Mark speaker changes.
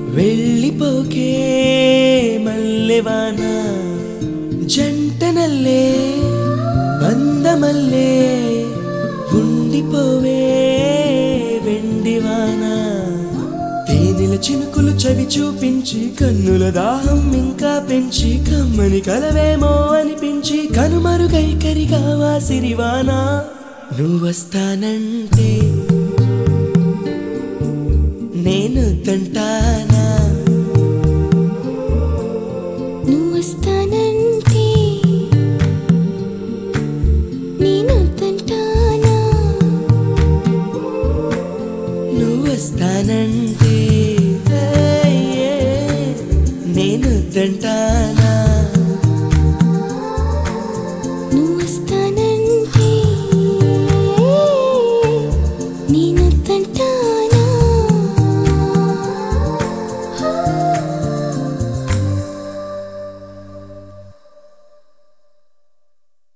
Speaker 1: వెళ్ళిపోకే మల్లెవాన జంటనల్లే బందమల్లే ఉండిపోవే వెండివాన తేనెల చినుకులు చవి చూపించి కన్నుల దాహం ఇంకా పెంచి కమ్మని కలవేమో అనిపించి కనుమరుగైకరిగా వాసిరివానా నువ్వొస్తానంటే నేను తంటానా
Speaker 2: నువ్వు వస్తానంటే నేను తంటానా
Speaker 1: నువ్వొస్తానంటే నేను తంటానా